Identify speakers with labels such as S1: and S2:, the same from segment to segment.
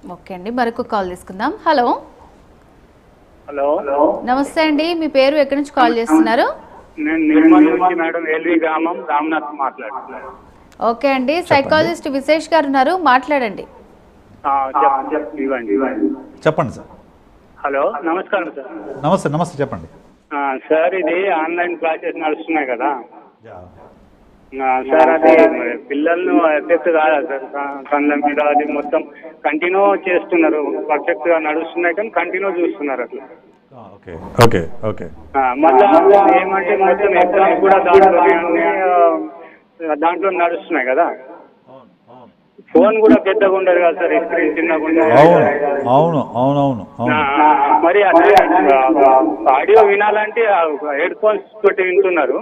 S1: Okay అండి మరొక call తీసుకుందాం హలో
S2: హలో
S1: నమస్తే అండి మీ పేరు ఎక్కడి నుంచి కాల్ చేస్తున్నారు
S2: నేను నిర్మల్ నుంచి మేడం ఎల్వి గ్రామం రామ్నాథ్ మాట్లాడుతున్నాను
S1: ఓకే అండి సైకాలజిస్ట్ విశేష్ గారు ఉన్నారు మాట్లాడండి
S2: ఆ, చెప్- చెప్- ఇవ్వండి ఇవ్వండి
S3: చెప్పండి సార్
S2: హలో నమస్కారం సార్
S3: నమస్తే నమస్తే చెప్పండి
S2: ఆ, సార్ ఇది ఆన్లైన్ క్లాసెస్ నడుస్తున్నాయి కదా ఆ, సార్ అది మరి పిల్లలను ఎఫెక్ట్ కాదా సార్ క- కళ్ళ మీద అది మొత్తం కంటిన్యూ చేస్తున్నారు పర్ఫెక్ట్ గా నడుస్తున్నాయి కానీ కంటిన్యూ చూస్తున్నారు అట్లా
S3: ఓకే ఓకే ఓకే
S2: ఆ, మళ్ళా ఏమంటే మొత్తం ఎగ్జామ్స్ కూడా దాంట్లో అన్ని, ఆ, దాంట్లో నడుస్తున్నాయి కదా ఫోన్ కూడా పెద్దగా ఉండదు కదా సార్ స్క్రీన్ చిన్నగా ఉండదు
S3: అవును అవును అవునవును అవును
S2: ఆ, మరి అదే ఆడియో వినాలంటే హెడ్ ఫోన్స్ తోటి వింటున్నారు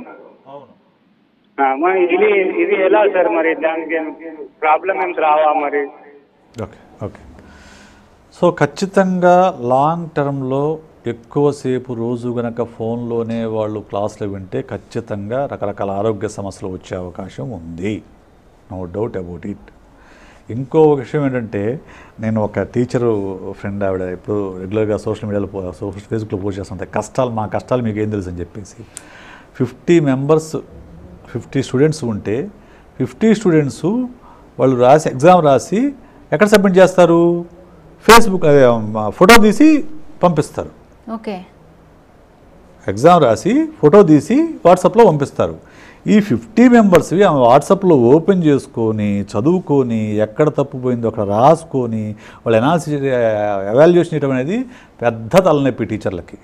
S2: ఆ, మరి ఇది ఇది ఎలా సార్ మరి దానికి ప్రాబ్లం ఏం రావా మరి
S3: ఓకే ఓకే సో ఖచ్చితంగా లాంగ్ టర్మ్లో ఎక్కువసేపు రోజు గనక ఫోన్లోనే వాళ్ళు క్లాసులు వింటే ఖచ్చితంగా రకరకాల ఆరోగ్య సమస్యలు వచ్చే అవకాశం ఉంది నో డౌట్ అబౌట్ ఇట్ ఇంకో విషయం ఏంటంటే నేను ఒక టీచరు ఫ్రెండ్ ఆవిడ ఇప్పుడు రెగ్యులర్గా సోషల్ మీడియాలో పో సోషల్ ఫేస్బుక్లో పోస్ట్ చేస్తుంటే కష్టాలు మా కష్టాలు మీకు ఏం తెలుసు అని చెప్పేసి ఫిఫ్టీ మెంబర్స్ ఫిఫ్టీ స్టూడెంట్స్ ఉంటే ఫిఫ్టీ స్టూడెంట్స్ వాళ్ళు రాసి ఎగ్జామ్ రాసి ఎక్కడ సబ్మిట్ చేస్తారు ఫేస్బుక్ అదే ఫోటో తీసి పంపిస్తారు
S1: ఓకే
S3: ఎగ్జామ్ రాసి ఫోటో తీసి వాట్సాప్లో పంపిస్తారు ఈ ఫిఫ్టీ మెంబర్స్వి ఆమె వాట్సాప్లో ఓపెన్ చేసుకొని చదువుకొని ఎక్కడ తప్పుపోయిందో అక్కడ రాసుకొని వాళ్ళు ఎనాలిసిస్ ఎవాల్యుయేషన్ చేయడం అనేది పెద్ద తలనొప్పి టీచర్లకి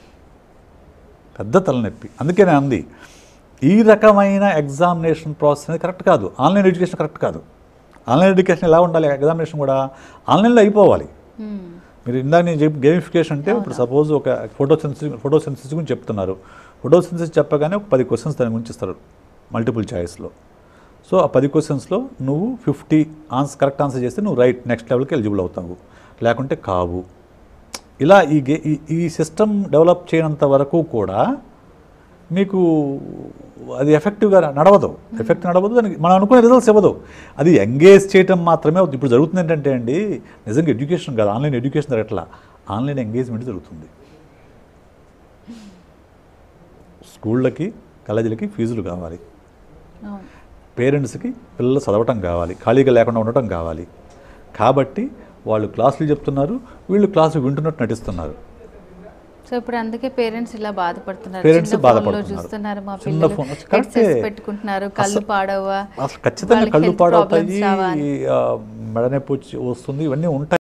S3: పెద్ద తలనొప్పి అందుకే నేను అంది ఈ రకమైన ఎగ్జామినేషన్ ప్రాసెస్ అనేది కరెక్ట్ కాదు ఆన్లైన్ ఎడ్యుకేషన్ కరెక్ట్ కాదు ఆన్లైన్ ఎడ్యుకేషన్ ఎలా ఉండాలి ఎగ్జామినేషన్ కూడా ఆన్లైన్లో అయిపోవాలి
S1: మ్మ్.
S3: మీరు ఇందాక నేను చెప్పి గేమిఫికేషన్ అంటే ఇప్పుడు సపోజ్ ఒక ఫోటో సెన్సిస్ ఫోటో సెన్సిస్ గురించి చెప్తున్నారు ఫోటో సెన్సిస్ చెప్పగానే ఒక పది క్వశ్చన్స్ దాని గురించి ఇస్తారు మల్టిపుల్ చాయిస్లో సో ఆ పది క్వశ్చన్స్లో నువ్వు ఫిఫ్టీ ఆన్సర్ కరెక్ట్ ఆన్సర్ చేస్తే నువ్వు రైట్ నెక్స్ట్ లెవెల్కి ఎలిజిబుల్ అవుతావు లేకుంటే కావు ఇలా ఈ గే ఈ ఈ సిస్టమ్ డెవలప్ చేయనంత వరకు కూడా మీకు అది ఎఫెక్టివ్గా నడవదు ఎఫెక్ట్ నడవదు దానికి మనం అనుకునే రిజల్ట్స్ ఇవ్వదు అది ఎంగేజ్ చేయటం మాత్రమే అవుతుంది. ఇప్పుడు జరుగుతుంది ఏంటంటే అండి నిజంగా ఎడ్యుకేషన్ కాదు ఆన్లైన్ ఎడ్యుకేషన్ జరగట్లా ఆన్లైన్ ఎంగేజ్మెంట్ జరుగుతుంది స్కూళ్ళకి కాలేజీలకి ఫీజులు కావాలి
S1: అవును
S3: పేరెంట్స్కి పిల్లలు చదవటం కావాలి ఖాళీగా లేకుండా ఉండటం కావాలి కాబట్టి వాళ్ళు క్లాసులు చెప్తున్నారు వీళ్ళు క్లాసులు వింటున్నట్టు నటిస్తున్నారు
S1: సో ఇప్పుడు అందుకే పేరెంట్స్ ఇలా బాధపడుతున్నారు
S3: Parents
S1: చిన్న phone లో
S3: బాధపడుతున్నారు.
S1: చూస్తున్నారు మా
S3: చిన్న
S1: పిల్లలు
S3: phone-
S1: headsets
S3: కరెక్టే.
S1: పెట్టుకుంటున్నారు కళ్ళు
S3: అసలు-
S1: పాడవా
S3: అసలు ఖచ్చితంగా
S1: వాళ్ళకి
S3: కళ్ళు
S1: health problems
S3: పాడవుతాయి
S1: రావా అని.
S3: ఆ, మెడ నొప్పి వచ్చి వస్తుంది ఇవన్నీ ఉంటాయి